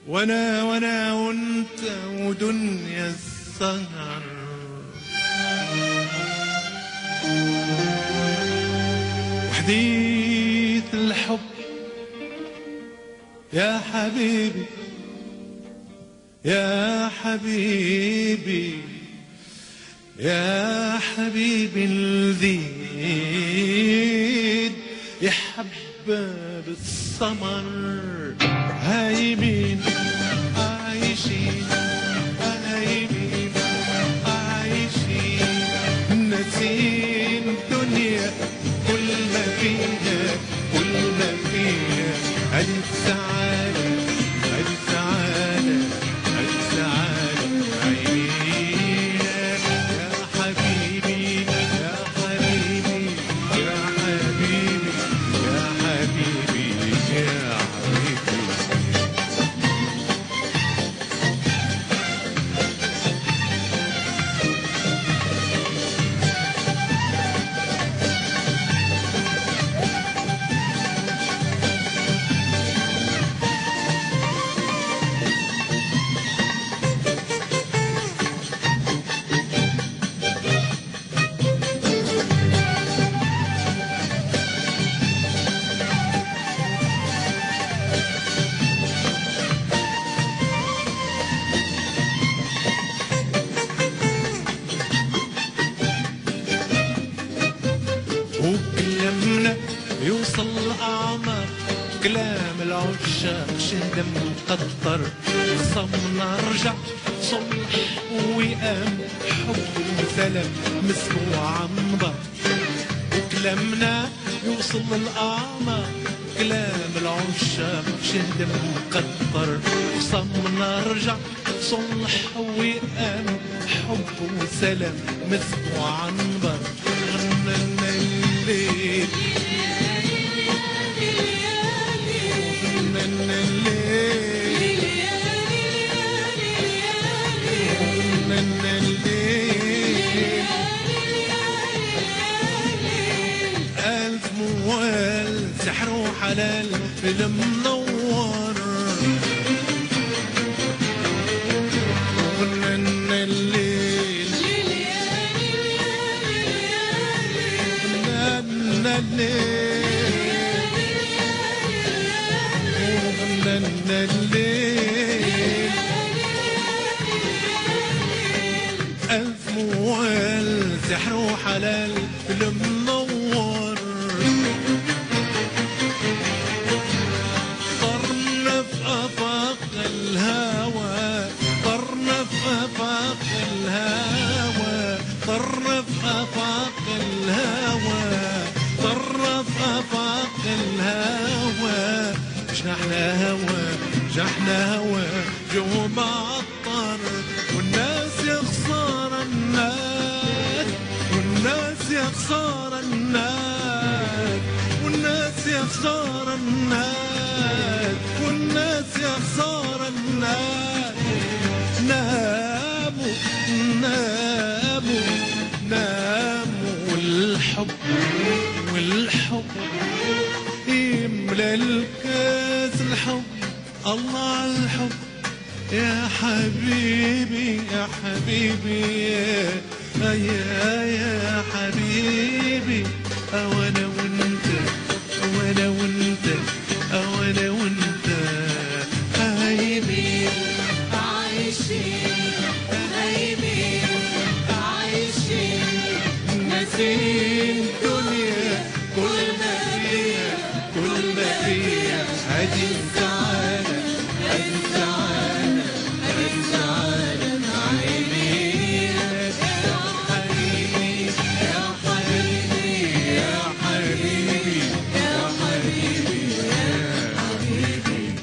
وانا وانا وانت ودنيا السهر وحديث الحب يا حبيبي يا حبيبي يا حبيبي الذيد يحبب السمر هايمين عايشين هايمين عايشين ناسين الدنيا كل ما فيها كل ما فيها ألف سعادة ألف سعادة ألف سعادة عينينا يا حبيبي يا حبيبي يا حبيبي يا حبيبي يا حبيبي وكلامنا يوصل لأعماق كلام العشاق شهد مقطر صمنا رجع صلح وقام حب وسلام مسموع عنبر وكلامنا يوصل للأعماق كلام العشاق شهد مقطر صمنا رجع صلح وقام حب وسلام مسموع عنبر غنى الليل غنى الليل غنى الليل ألف موال سحر وحلال فيلم منور غنى الليل غنى الليل غنى الليل ألف موال سحر وحلال فيلم منور طرنا في آفاق الهوى طرنا في آفاق الهوى طرنا في آفاق الهوى طرنا في آفاق الهوى جحنا هوى جحنا هوى جو معطر والناس يا خسارة الناس والناس يا خسارة الناس والناس يا خسارة الناس والناس يا خسارة الناس ناموا ناموا ناموا والحب والحب يملى الكاس الحب الله على الحب يا حبيبي يا حبيبي يا يا, يا حبيبي وانا وانت وانا وانت وانا وانت حبيبي عايشين غايبين عايشين ناسين الدنيا كل ما فيها كل ما فيها هذه السعادة هذه السعادة هذه السعادة عينيك يا حبيبي يا حبيبي يا حبيبي يا حبيبي يا حبيبي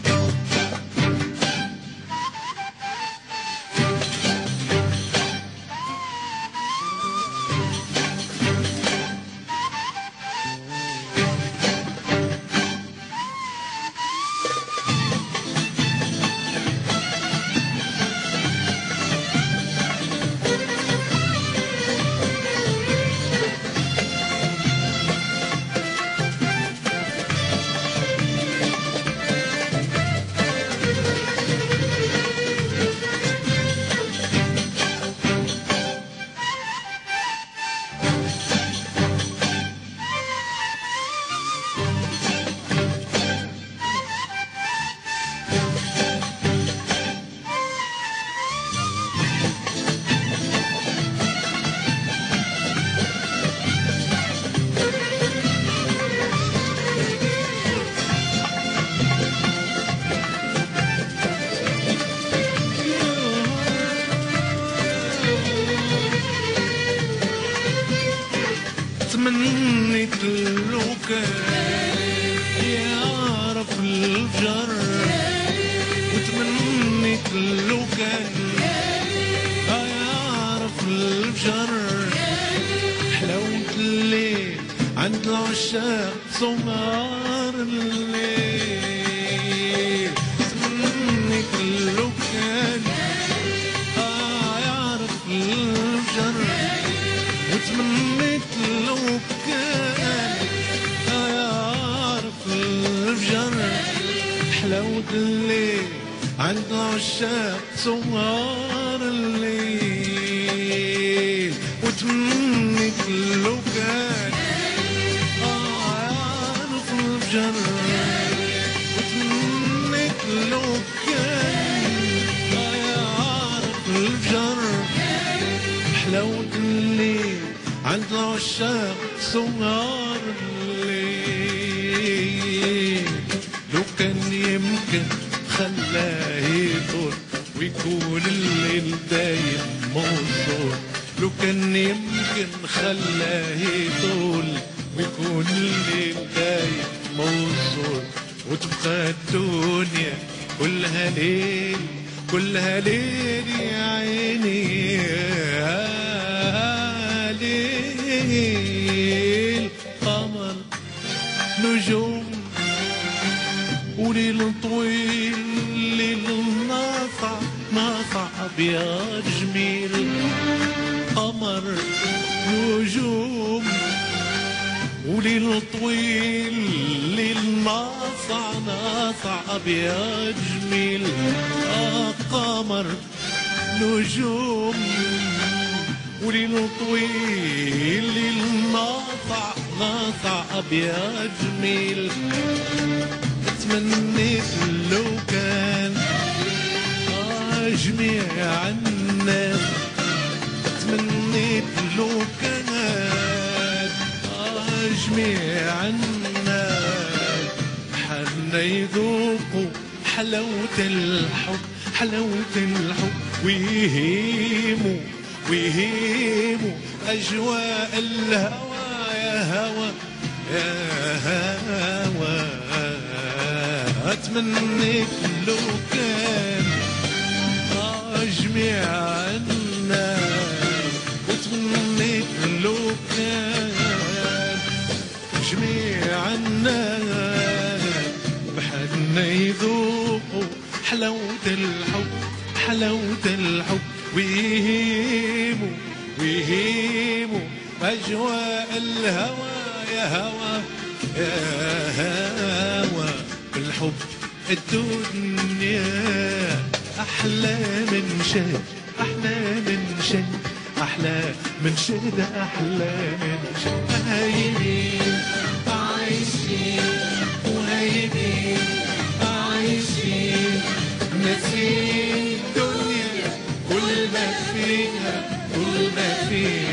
لو كان يعرف الفجر حلاوة الليل عند العشاق صغار الليل تمنيت لو كان آه يعرف الفجر وتمنيت لو كان آه يعرف الفجر حلاوة الليل عند العشاق صغار الليل وتمنيت لو كان آه يعرف الفجر وتمنيت لو كان آه يعرف الفجر حلاوة الليل عند العشاق صغار الليل لو كان يمكن خلاه يطول ويكون الليل دايم موصول لو كان يمكن خلاه يطول ويكون الليل دايم موصول وتبقى الدنيا كلها ليل كلها ليل يا عيني يا ليل قمر نجوم وليل طويل ليل ناصع ناصع ابيض جميل قمر نجوم وليل طويل ليل ناصع ناصع ابيض جميل آه قمر نجوم وليل طويل ليل ناصع ناصع ابيض جميل تمنيت لو كان آه جميع الناس تمنيت لو كان آه جميع الناس حنا يذوقوا حلاوة الحب حلاوة الحب ويهيموا ويهيموا أجواء الهوى يا هوى يا هوى أتمنيت لو كان جميع الناس وتمنيت لو كان جميع الناس بحالنا يذوقوا حلاوة الحب حلاوة الحب ويهيموا ويهيموا أجواء الهوى يا هوى يا هوى الحب الدنيا أحلى من شيء أحلى من شيء أحلى من شيء ده أحلى من شيء هايبين عايشين وهايبين عايشين ناسين الدنيا كل ما فيها كل ما فيها